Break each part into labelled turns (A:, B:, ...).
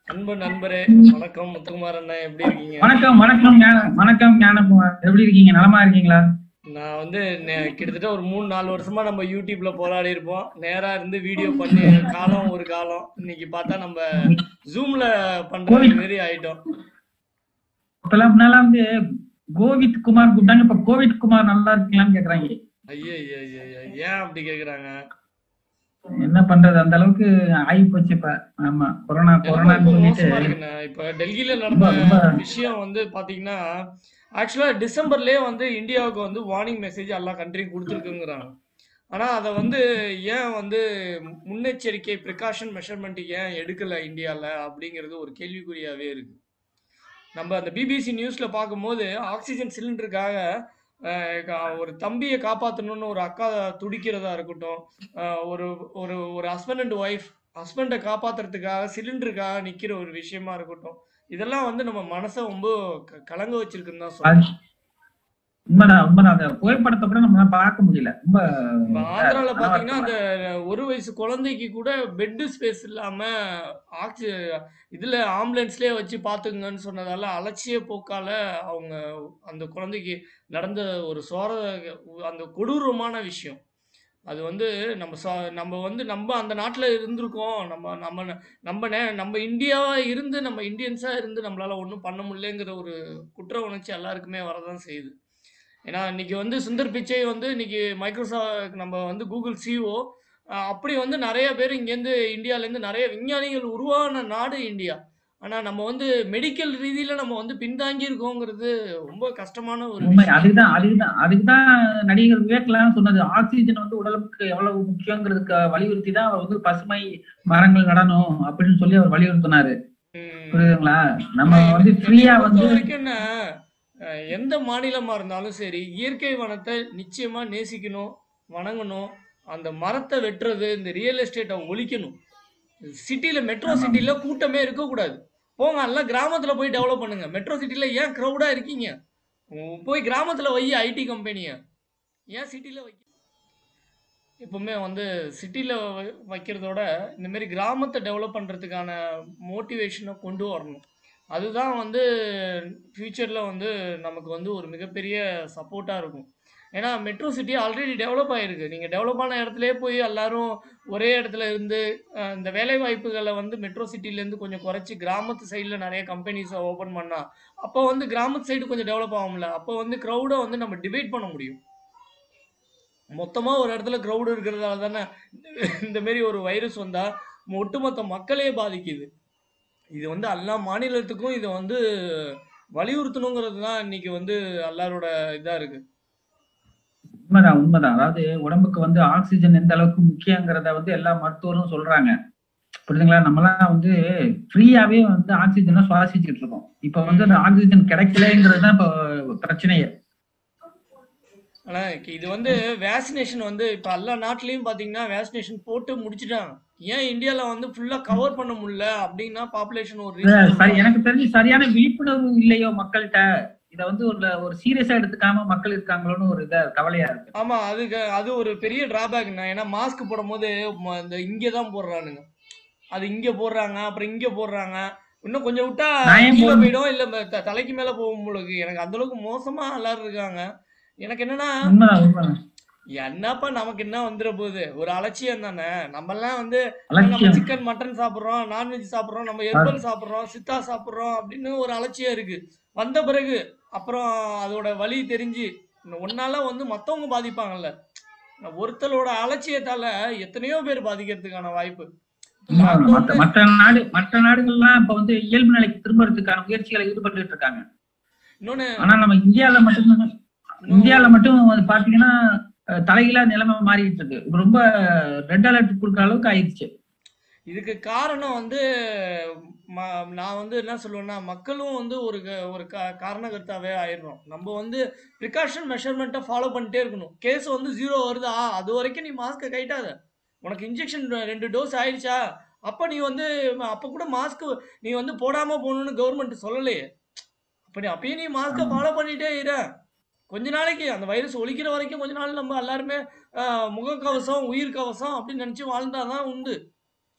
A: அன்பு நண்பரே வணக்கம் முத்துக்குமார் அண்ணா எப்படி இருக்கீங்க
B: வணக்கம் வணக்கம் ஞான- வணக்கம் ஞானகுமார் எப்படி இருக்கீங்க நலமா இருக்கீங்களா
A: நான் வந்து நே- கிட்டத்தட்ட ஒரு மூணு நாலு வருஷமா நம்ம யூடியூப்ல போராடி இருப்போம் நேரா இருந்து வீடியோ பண்ணி காலம் ஒரு காலம் இன்னைக்கு பார்த்தா நம்ம ஜூம்ல பண்ற மாரி ஆயிட்டோம்
B: இப்பெல்லாம் முன்னால வந்து கோவித் குமார் கூப்பிட்டாங்க இப்ப கோவிட் குமார் நல்லா இருக்கீங்களான்னு கேக்குறாங்க
A: ஐயோ ஐயோ ஐயோ ஐயோ, ஏன் அப்படி கேக்குறாங்க
B: என்ன பண்றது அந்த அளவுக்கு ஆகி போச்சு இப்ப ஆமா கொரோனா
A: ரொம்ப
B: கொரோனான்னு
A: ரொம்ப
B: சொல்லிட்டு
A: மோசமா இருக்குண்ணே இப்ப டெல்லியில
B: ரொம்ப
A: நடந்த
B: ரொம்ப
A: விஷயம் வந்து பாத்தீங்கன்னா ஆக்சுவலா டிசம்பர்லயே வந்து இந்தியாவுக்கு வந்து வார்னிங் மெசேஜ் எல்லா கண்ட்ரியும் கொடுத்துருக்குங்கிறாங்க ஆனா அதை வந்து ஏன் வந்து முன்னெச்சரிக்கை ப்ரிகாஷன் மெஷர்மெண்ட் ஏன் எடுக்கல இந்தியால அப்படிங்கிறது ஒரு கேள்விக்குறியாவே இருக்கு நம்ம அந்த பிபிசி நியூஸ்ல பார்க்கும்போது ஆக்சிஜன் சிலிண்டருக்காக அஹ், கா- ஒரு தம்பியை காப்பாற்றணும்னு ஒரு அக்கா துடிக்கிறதா இருக்கட்டும் அஹ், ஒரு ஒரு ஒரு ஹஸ்பண்ட் அண்ட் ஒய்ஃப் ஹஸ்பண்டை காப்பாத்துறதுக்காக சிலிண்டருக்காக நிக்கிற ஒரு விஷயமா இருக்கட்டும் இதெல்லாம் வந்து நம்ம மனசை ரொம்ப க- கலங்க வச்சிருக்குன்னு தான்
B: அது
A: சொல்லணும்
B: உண்மைதான் உண்மைதான் அந்த புகைப்படத்தை கூட நம்ம பார்க்க முடியல ரொம்ப
A: இப்ப ஆந்திரால
B: கனவா
A: பாத்தீங்கன்னா
B: இருக்கு.
A: அந்த ஒரு வயசு குழந்தைக்கு கூட பெட் ஸ்பேஸ் இல்லாம ஆக்சி இதுல ஆம்புலன்ஸ்லயே வச்சு பாத்துக்கங்கன்னு சொன்னதால அலட்சிய போக்கால அவங்க அந்த குழந்தைக்கு நடந்த ஒரு சோர அந்த கொடூரமான விஷயம் அது வந்து நம்ம சொ- நம்ம வந்து நம்ம அந்த நாட்டில் இருந்திருக்கோம் நம்ம நம்ம நம்ம நே- நம்ம இந்தியாவா இருந்து நம்ம இந்தியன்ஸா இருந்து நம்மளால ஒன்றும் பண்ண முடியலங்கிற ஒரு குற்ற உணர்ச்சி எல்லாருக்குமே வரதான் செய்யுது ஏன்னா இன்னைக்கு வந்து சுந்தர் பிச்சை வந்து இன்னைக்கு மைக்ரோசாஃப்ட் நம்ம வந்து கூகுள் சிஓ அப்படி வந்து நிறைய பேர் இங்கேருந்து இந்தியாவிலேருந்து நிறைய விஞ்ஞானிகள் உருவான நாடு இந்தியா ஆனால் நம்ம வந்து மெடிக்கல் ரீதியில் நம்ம வந்து பின்தாங்கி இருக்கோங்கிறது ரொம்ப கஷ்டமான ஒரு
B: உண்மை
A: விஷயம்
B: அதுக்குதான் அதுக்குதான் அதுக்குதான் நடிகர் விவேக்லாம் சொன்னது ஆக்சிஜன் வந்து உடலுக்கு எவ்வளவு முக்கியங்கிறதுக்கு வலியுறுத்தி தான் அவர் வந்து பசுமை மரங்கள் நடணும் அப்படின்னு சொல்லி அவர் வலியுறுத்தினாரு
A: ம்.
B: புரியுதுங்களா நம்ம
A: ஆனா
B: வந்து
A: எனக்கு-
B: ஃப்ரீயா
A: என்னை பொறுத்த
B: வந்து
A: வரைக்கும் என்ன அஹ், எந்த மாநிலமா இருந்தாலும் சரி இயற்கை வனத்தை நிச்சயமா நேசிக்கணும் வணங்கணும் அந்த மரத்தை வெட்டுறது இந்த ரியல் எஸ்டேட்டை ஒழிக்கணும் சிட்டில மெட்ரோ
B: ஆமா.
A: சிட்டில கூட்டமே இருக்கக்கூடாது போங்க எல்லாம் கிராமத்துல போய் டெவலப் பண்ணுங்க மெட்ரோ சிட்டில ஏன் க்ரௌடா இருக்கீங்க உம், போய் கிராமத்துல வை ஐடி கம்பெனிய ஏன் சிட்டில வைக்க எப்பவுமே வந்து சிட்டியில் வைக்கிறதோட இந்த மாதிரி கிராமத்தை டெவலப் பண்ணுறதுக்கான மோட்டிவேஷனை கொண்டு வரணும் அதுதான் வந்து ஃப்யூச்சரில் வந்து நமக்கு வந்து ஒரு மிகப்பெரிய சப்போர்ட்டாக இருக்கும் ஏன்னா மெட்ரோ சிட்டி ஆல்ரெடி டெவலப் ஆகிருக்கு நீங்கள் டெவலப் ஆன இடத்துலயே போய் எல்லாரும் ஒரே இடத்துல இருந்து அஹ், இந்த வேலை வாய்ப்புகளை வந்து மெட்ரோ சிட்டிலேருந்து கொஞ்சம் குறைச்சி கிராமத்து சைடில் நிறைய கம்பெனிஸை ஓப்பன் பண்ணா அப்போ வந்து கிராமத்து சைடு கொஞ்சம் டெவலப் ஆகும்ல அப்போ வந்து க்ரௌடை வந்து நம்ம டிவைட் பண்ண முடியும் மொத்தமாக ஒரு இடத்துல க்ரௌடு இருக்கிறதால தானே இந்த மாரி ஒரு வைரஸ் வந்தால் ஒட்டுமொத்த மக்களே பாதிக்குது இது வந்து எல்லா மாநிலத்துக்கும் இதை வந்து வலியுறுத்தணுங்கிறது தான் இன்னைக்கு வந்து எல்லாரோட இதாக இருக்கு
B: உண்மைதான் உண்மைதான் அதாவது உடம்புக்கு வந்து ஆக்சிஜன் எந்த அளவுக்கு முக்கியங்கிறத வந்து எல்லா மருத்துவரும் சொல்றாங்க புரியுதுங்களா நம்மலாம் வந்து ஃப்ரீயாவே வந்து ஆக்சிஜனை சுவாசிச்சுட்டு இருக்கோம் இப்ப வந்து அந்த ஆக்சிஜன் கிடைக்கலங்கிறது தான் இப்போ பிரச்சனையே
A: ஆனால் இது வந்து வேக்சினேஷன் வந்து இப்போ எல்லா நாட்டிலையும் பார்த்தீங்கன்னா வேக்சினேஷன் போட்டு முடிச்சிட்டாங்க ஏன் இந்தியாவில் வந்து ஃபுல்லாக கவர் பண்ண முடியல அப்படின்னா பாப்புலேஷன் ஒரு
B: இல்ல,
A: ரீசன்
B: சரி எனக்கு தெரிஞ்சு சரியான விழிப்புணர்வு இல்லையோ மக்கள்கிட்ட இத வந்து ஒரு ஒரு சீரியஸா எடுத்துக்காம மக்கள் இருக்காங்களோன்னு ஒரு இத கவலையா இருக்கு
A: ஆமா அதுக்கு அது ஒரு பெரிய டிராபேக்ண்ணா ஏன்னா மாஸ்க் போடும்போது ம- இந்த இங்கே தான் போடுறானுங்க அது இங்க போடுறாங்க அப்புறம் இங்க போடுறாங்க இன்னும் கொஞ்சம் விட்டா
B: நான் ஏன்
A: கீழே
B: போடணும்?
A: போயிடும் இல்ல ம- த- தலைக்கு மேல போகும் உங்களுக்கு எனக்கு அந்த அளவுக்கு மோசமா எல்லாரும் இருக்காங்க எனக்கு என்னன்னா
B: உண்மைதான் உண்மைதான்
A: என்னப்பா நமக்கு என்ன வந்துட போகுது ஒரு அலட்சியம் தானே நம்ம எல்லாம் வந்து நம்ம
B: அலட்சியம்
A: சிக்கன் மட்டன் சாப்பிடுறோம் நான்வெஜ் சாப்பிடுறோம் நம்ம எர்பல் சாப்பிடுறோம் சித்தா சாப்பிடுறோம் அப்படின்னு ஒரு அலட்சியம் இருக்கு வந்த பிறகு அப்புறம் அதோட வலி தெரிஞ்சு ஒன்னால வந்து மத்தவங்க பாதிப்பாங்கல்ல ஒருத்தரோட அலட்சியத்தால எத்தனையோ பேர் பாதிக்கிறதுக்கான வாய்ப்பு
B: உண்மைதான்.
A: லாக்டவுன்
B: மத்த மற்ற நாடு மற்ற நாடுகள்லாம் இப்ப வந்து இயல்பு நிலைக்கு திரும்புறதுக்கான முயற்சிகளை ஈடுபட்டு இருக்காங்க
A: இன்னொன்னு
B: ஆனா நம்ம இந்தியால மட்டும் இந்தியால மட்டும் வந்து பாத்தீங்கன்னா அஹ், தலைகீழா நிலைமை மாறிட்டு இருக்கு இப்ப ரொம்ப ரெட் அலர்ட் கொடுக்குற அளவுக்கு ஆயிடுச்சு
A: இதுக்கு காரணம் வந்து ம- நான் வந்து என்ன சொல்லுவேன்னா மக்களும் வந்து ஒரு க- ஒரு கா- காரணகர்த்தாவே ஆயிடுறோம் நம்ம வந்து ப்ரிகாஷன் மெஷர்மெண்ட்டை ஃபாலோ பண்ணிட்டே இருக்கணும் கேஸ் வந்து ஜீரோ வருதா அது வரைக்கும் நீ மாஸ்க்கை கைட்டாத உனக்கு இன்ஜெக்ஷன் ரெண்டு டோஸ் ஆயிடுச்சா அப்போ நீ வந்து அப்போ கூட மாஸ்க் நீ வந்து போடாமல் போகணும்னு கவர்மெண்ட் சொல்லலையே அப்போ நீ அப்பயும் நீ மாஸ்க்கை ஃபாலோ பண்ணிட்டே இரு கொஞ்ச நாளைக்கு அந்த வைரஸ் ஒழிக்கிற வரைக்கும் கொஞ்ச நாள் நம்ம எல்லாருமே ஆஹ், முகக்கவசம் உயிர் கவசம் அப்படின்னு நினச்சி வாழ்ந்தாதான் உண்டு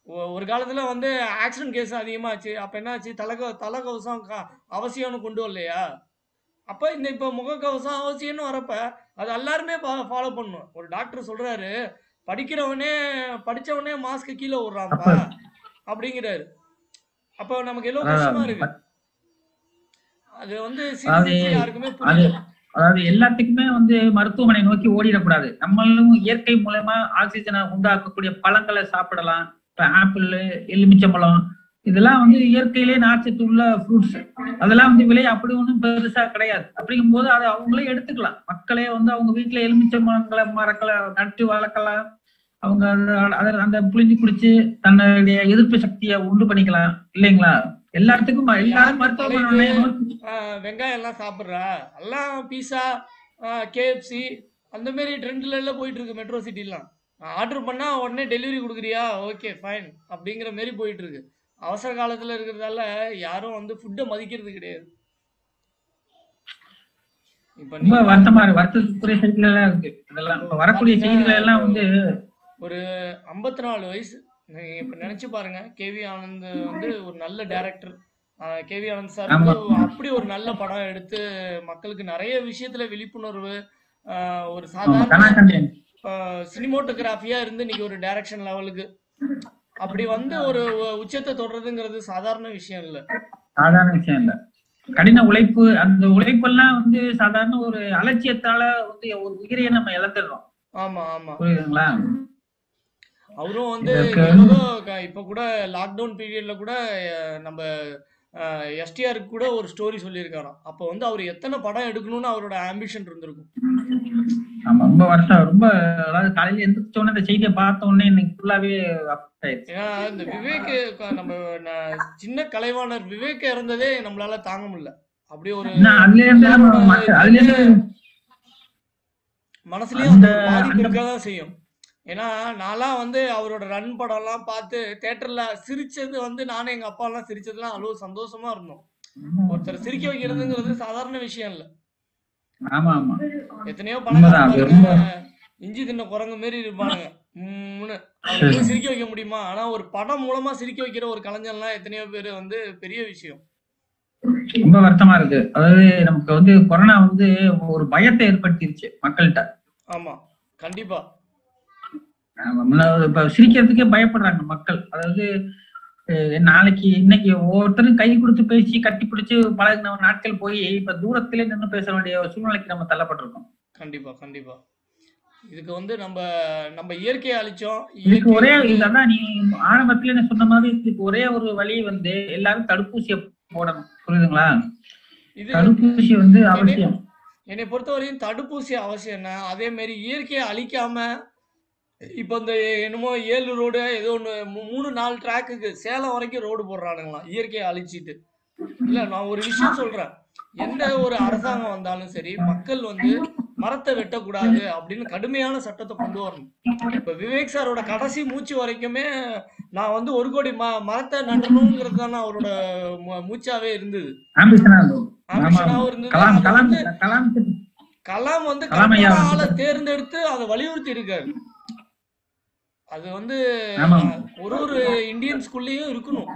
A: ஒ- ஒரு காலத்துல வந்து ஆக்சிடென்ட் கேஸ் அதிகமாச்சு அப்ப என்னாச்சு தலைக தலைக்கவசம் க- அவசியம்னு கொண்டு வரலையா அப்ப இந்த இப்ப முகக்கவசம் அவசியம்னு வரப்ப அது எல்லாருமே ஃபாலோ பண்ணும் ஒரு டாக்டர் சொல்றாரு படிக்கிறவனே படிச்சவனே மாஸ்க் கீழே விடுறான்ப்பா அப்படிங்கிறாரு அப்ப நமக்கு எவ்வளவு கஷ்டமா இருக்கு அது வந்து
B: அதாவது
A: சிரிச்சு யாருக்குமே
B: அது
A: புரியல
B: அதாவது எல்லாத்துக்குமே வந்து மருத்துவமனை நோக்கி ஓடிடக்கூடாது நம்மளும் இயற்கை மூலமா ஆக்சிஜனை உண்டாக்கக்கூடிய பழங்களை சாப்பிடலாம் இப்ப ஆப்பிள் எலுமிச்சம்பழம் இதெல்லாம் வந்து இயற்கையிலே நார்ச்சத்து உள்ள ஃப்ரூட்ஸ் அதெல்லாம் வந்து விலை அப்படி ஒன்றும் பெருசா கிடையாது அப்படிங்கும்போது அதை அவங்களே எடுத்துக்கலாம் மக்களே வந்து அவங்க வீட்டுல எலுமிச்சம்பழங்களை மரங்களை நட்டு வளர்க்கலாம் அவங்க அத- அத அந்த புளிஞ்சு குடிச்சு தன்னுடைய எதிர்ப்பு சக்தியை உண்டு பண்ணிக்கலாம் இல்லைங்களா எல்லாத்துக்கும் எல்லாரும் மருத்துவமனை நோக்கி
A: ஆஹ் வெங்காயம் எல்லாம் சாப்பிட்றா எல்லாம் பீஸா கேஎஃப்சி அந்த மாரி ட்ரெண்ட்ல எல்லாம் போயிட்டு இருக்கு மெட்ரோ சிட்டிலாம் ஆர்டர் பண்ணா உடனே டெலிவரி கொடுக்குறியா ஓகே ஃபைன் அப்படிங்கிற மாரி போயிட்டு இருக்கு அவசர காலத்துல இருக்கிறதால யாரும் வந்து ஃபுட்டை மதிக்கிறது கிடையாது இப்ப
B: ரொம்ப
A: நீங்க
B: வருத்தமா இருக்கு வருத்தத்துக்குரிய செய்திகள் எல்லாம் இருக்கு இதெல்லாம் இப்ப வரக்கூடிய செய்திகள் எல்லாம் வந்து
A: ஒரு ஐம்பத்தி நாலு வயசு நீங்க இப்ப நினைச்சு பாருங்க கேவி ஆனந்த் வந்து ஒரு நல்ல டைரக்டர் கேவி ஆனந்த் சார்
B: ஆமா.
A: வந்து அப்படி ஒரு நல்ல படம் எடுத்து மக்களுக்கு நிறைய விஷயத்துல விழிப்புணர்வு ஆஹ் ஒரு
B: ஆமா,
A: சாதாரண
B: கனாகண்டியன்.
A: சினிமோட்டோகிராஃபியா இருந்து இன்னைக்கு ஒரு டைரக்ஷன் லெவலுக்கு அப்படி வந்து ஒரு உ- உச்சத்தை தொடுறதுங்கிறது சாதாரண விஷயம் இல்ல
B: சாதாரண விஷயம் இல்ல கடின உழைப்பு அந்த உழைப்பெல்லாம் வந்து சாதாரண ஒரு அலட்சியத்தால வந்து ஒரு உயிரையே நம்ம இழந்துடுறோம்
A: ஆமா ஆமா
B: புரியுதுங்களா
A: அவரும் வந்து
B: இதற்கு-
A: ஏதோ க- இப்ப கூட லாக்டவுன் பீரியட்ல கூட அஹ், நம்ம எஸ்டிஆருக்கு கூட ஒரு ஸ்டோரி சொல்லியிருக்காராம் அப்போ வந்து அவர் எத்தனை படம் எடுக்கணும்னு அவரோட ஆம்பிஷன் இருந்திருக்கும்
B: ஆமா ரொம்ப வருஷம் ரொம்ப அதாவது காலையில எந்திரிச்ச உடனே இந்த செய்தியை பார்த்த உடனே இன்னைக்கு ஃபுல்லாவே அப்ட் ஆயிடுச்சு
A: ஏன்னா இந்த விவேக் க- நம்ம ந- சின்ன கலைவாணர் விவேக் இறந்ததே நம்மளால தாங்க முடியல அப்படியே ஒரு
B: ஏன்னா அதுல இருந்து நம்ம மத்த- அதுல இருந்து
A: மனசுலயும் அந்த
B: அந்த-
A: ஒரு பாதிப்பு
B: அந்த-
A: இருக்கதான் செய்யும் ஏன்னா நான்லாம் வந்து அவரோட ரன் படம்லாம் பார்த்து தேட்டர்ல சிரிச்சது வந்து நானும் எங்க அப்பா எல்லாம் சிரிச்சதுலாம் அவ்வளவு சந்தோஷமா இருந்தோம் ஒருத்தர் சிரிக்க வைக்கிறதுங்கிறது சாதாரண விஷயம் இல்ல
B: ஆமா ஆமா
A: எத்தனையோ
B: உண்மைதான், அது
A: பணக்காரங்க இஞ்சி தின்ன குரங்கு மாரி இருப்பானுங்க உம்முன்னு. அவங்களை போய் சிரிக்க வைக்க முடியுமா ஆனா ஒரு படம் மூலமா சிரிக்க வைக்கிற ஒரு கலைஞர்லாம் எத்தனையோ பேர் வந்து பெரிய விஷயம்
B: ரொம்ப வருத்தமா இருக்கு அதாவது நமக்கு வந்து கொரோனா வந்து ஒரு பயத்தை ஏற்படுத்திருச்சு மக்கள்கிட்ட
A: ஆமா கண்டிப்பா
B: ஆமா, முன்ன- இப்ப சிரிக்கிறதுக்கே பயப்படுறாங்க மக்கள் அதாவது அஹ், நாளைக்கு இன்னைக்கு ஒவ்வொருத்தரும் கை கொடுத்து பேசி கட்டி பிடிச்சு பழகின நாட்கள் போய் இப்ப தூரத்திலே நின்று பேச வேண்டிய ஒரு சூழ்நிலைக்கு நம்ம தள்ளப்பட்டிருக்கோம்
A: கண்டிப்பா கண்டிப்பா இதுக்கு வந்து நம்ம நம்ம இயற்கையை அழிச்சோம்
B: இதுக்கு
A: இயற்கை
B: ஒரே
A: வந்து-
B: இதான் நீ ஆரம்பத்துல நான் சொன்ன மாதிரி இதுக்கு ஒரே ஒரு வழி வந்து எல்லாரும் தடுப்பூசியை போடணும் புரியுதுங்களா
A: இது
B: தடுப்பூசி வந்து அவசியம்
A: என்னை பொறுத்தவரையும் தடுப்பூசி அவசியம் என்ன அதே மாதிரி இயற்கையை அழிக்காம இப்போ இந்த என்னமோ ஏழு ரோடு ஏதோ ஒன்று மூணு நாலு ட்ராக்குக்கு சேலம் வரைக்கும் ரோடு போடுறானுங்களாம் இயற்கையை அழிச்சிட்டு இல்லை நான் ஒரு விஷயம் சொல்றேன் எந்த ஒரு அரசாங்கம் வந்தாலும் சரி மக்கள் வந்து மரத்தை வெட்டக்கூடாது அப்படின்னு கடுமையான சட்டத்தை கொண்டு வரணும் இப்போ விவேக் சாரோட கடைசி மூச்சு வரைக்குமே நான் வந்து ஒரு கோடி ம மரத்தை நடணுங்கிறது தானே அவரோட மூ- மூச்சாவே இருந்தது
B: ஆம்பிஷனா இருக்கும் ஆமா
A: ஆம்பிஷனாவும் இருந்தது
B: கலாம்
A: அதை
B: கலாம்
A: வந்து
B: கலாம்
A: கலாம் வந்து
B: கலாம் ஐயா
A: கரெக்டான
B: வந்து-
A: ஆளை தேர்ந்தெடுத்து அதை வலியுறுத்தி இருக்காரு அது வந்து
B: ஆமா.
A: ஒரு ஒரு இந்தியன் ஸ்கூல்லயும் இருக்கணும்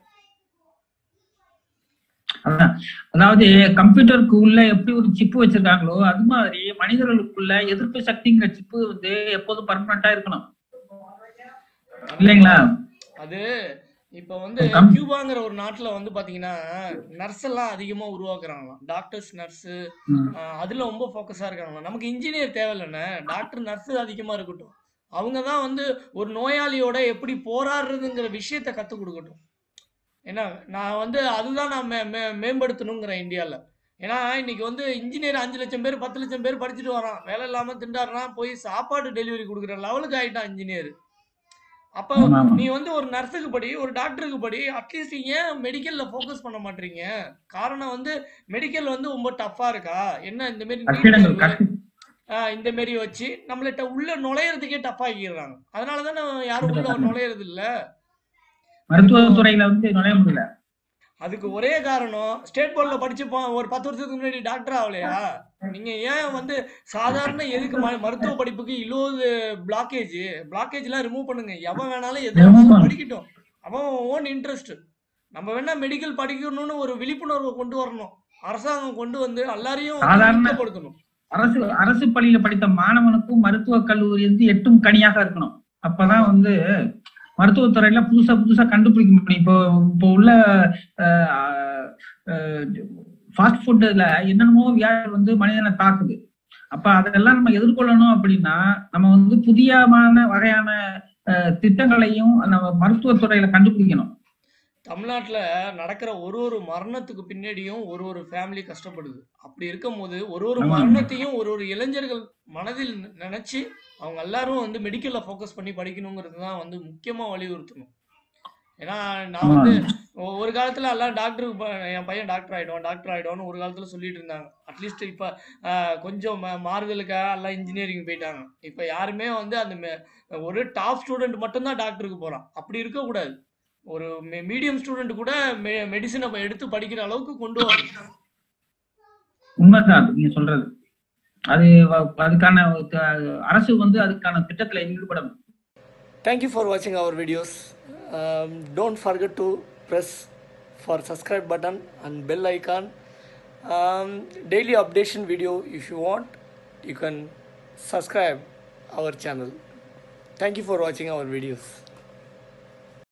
B: அதான் அதாவது கம்ப்யூட்டருக்கு உள்ள எப்படி ஒரு சிப்பு வச்சிருக்காங்களோ அது மாதிரி மனிதர்களுக்குள்ள எதிர்ப்பு சக்திங்கிற சிப்பு வந்து எப்போதும் பர்மனண்டா இருக்கணும் இல்லைங்களா
A: அது இப்ப வந்து
B: கம்-
A: கியூபாங்கிற ஒரு நாட்டுல வந்து பாத்தீங்கன்னா நர்ஸ் எல்லாம் அதிகமா உருவாக்குறாங்களாம் டாக்டர்ஸ் நர்ஸ்
B: ம்.
A: அதுல ரொம்ப ஃபோக்கஸா இருக்காங்களாம் நமக்கு இன்ஜினியர் தேவையில்லைண்ணே டாக்டர் நர்ஸ் அதிகமா இருக்கட்டும் அவங்க தான் வந்து ஒரு நோயாளியோட எப்படி போராடுறதுங்கிற விஷயத்த கத்துக் கொடுக்கட்டும் ஏன்னா நான் வந்து அதுதான் நான் மே மே மேம்படுத்தணுங்கிறேன் இந்தியாவில் ஏன்னா இன்னைக்கு வந்து இன்ஜினியர் அஞ்சு லட்சம் பேர் பத்து லட்சம் பேர் படிச்சுட்டு வரான் வேலை இல்லாமல் திண்டாடுறான் போய் சாப்பாடு டெலிவரி கொடுக்குற லெவலுக்கு ஆயிட்டான் இன்ஜினியர் அப்போ
B: ஆமா, ஆமா.
A: நீ வந்து ஒரு நர்ஸுக்கு படி ஒரு டாக்டருக்கு படி அட்லீஸ்ட் ஏன் மெடிக்கல்ல ஃபோக்கஸ் பண்ண மாட்டீங்க காரணம் வந்து மெடிக்கல் வந்து ரொம்ப டஃப்பா இருக்கா என்ன இந்த மாதிரி நீட்
B: கட்டிடங்கள்
A: தேர்வு,
B: கட்டி
A: ஆஹ் இந்த மாரி வச்சு நம்மள்ட்ட உள்ள நுழையறதுக்கே டஃப் ஆக்கிடுறாங்க அதனால தானே யாரும் உள்ள நுழையறது இல்ல
B: மருத்துவத்துறையில வந்து நுழைய முடியல
A: அதுக்கு ஒரே காரணம் ஸ்டேட் போர்டில் படிச்சுப்போம் ஒரு பத்து வருஷத்துக்கு முன்னாடி டாக்டர் ஆகலையா நீங்க ஏன் வந்து சாதாரண எதுக்கு ம- மருத்துவ படிப்புக்கு இழுவது பிளாக்கேஜ் பிளாக்கேஜ்லாம் ரிமூவ் பண்ணுங்க எவன் வேணாலும் எது
B: Remove
A: வேணாலும்
B: பண்ணு.
A: படிக்கட்டும் அவன் ஓன் இன்ட்ரெஸ்ட் நம்ம வேணா மெடிக்கல் படிக்கணும்னு ஒரு விழிப்புணர்வை கொண்டு வரணும் அரசாங்கம் கொண்டு வந்து எல்லாரையும் வந்து
B: சாதாரண-
A: ஊக்கப்படுத்தணும்
B: அரசு அரசு பள்ளியில படித்த மாணவனுக்கும் மருத்துவக் கல்லூரி வந்து எட்டும் கனியாக இருக்கணும் அப்பதான் வந்து மருத்துவத்துறையில புதுசா புதுசா கண்டுபிடிக்க முடியும் இப்போ இப்போ உள்ள ஃபாஸ்ட் ஃபுட்ல என்னென்னமோ வியாதி வந்து மனிதனை தாக்குது அப்ப அதெல்லாம் நம்ம எதிர்கொள்ளணும் அப்படின்னா நம்ம வந்து புதியமான வகையான அஹ், திட்டங்களையும் நம்ம மருத்துவத்துறையில கண்டுபிடிக்கணும்
A: தமிழ்நாட்டுல நடக்கிற ஒரு ஒரு மரணத்துக்கு பின்னாடியும் ஒரு ஒரு ஃபேமிலி கஷ்டப்படுது அப்படி இருக்கும்போது ஒரு ஒரு
B: ஆமா.
A: மரணத்தையும் ஒரு ஒரு இளைஞர்கள் மனதில் நி- நினைச்சு அவங்க எல்லாரும் வந்து மெடிக்கல்ல ஃபோக்கஸ் பண்ணி படிக்கணுங்கிறது தான் வந்து முக்கியமா வலியுறுத்தணும் ஏன்னா நான்
B: ஆமா.
A: வந்து ஒ- ஒரு காலத்துல எல்லாம் டாக்டருக்கு ப- என் பையன் டாக்டர் ஆயிடுவான் டாக்டர் ஆயிடுவான்னு ஒரு காலத்துல சொல்லிட்டு இருந்தாங்க அட்லீஸ்ட் இப்ப ஆஹ், கொஞ்சம் மா- மாறுதலுக்காக எல்லாம் இன்ஜினியரிங் போயிட்டாங்க இப்ப யாருமே வந்து அந்த மெ- ஒரு டாப் ஸ்டூடெண்ட் மட்டும்தான் டாக்டருக்கு போறான் அப்படி இருக்கக்கூடாது ஒரு மீடியம் ஸ்டூடெண்ட் கூட மெடிசனை எடுத்து படிக்கிற அளவுக்கு கொண்டு வரணும்
B: உண்மைதான் அது நீங்க சொல்றது அது வ- அதுக்கான அஹ், அரசு வந்து அதுக்கான திட்டத்துல ஈடுபடணும்
A: Thank you for watching our videos. Um, don't forget to press for subscribe button and bell icon. Um, daily updation video if you want, you can subscribe our channel. Thank you for watching our videos.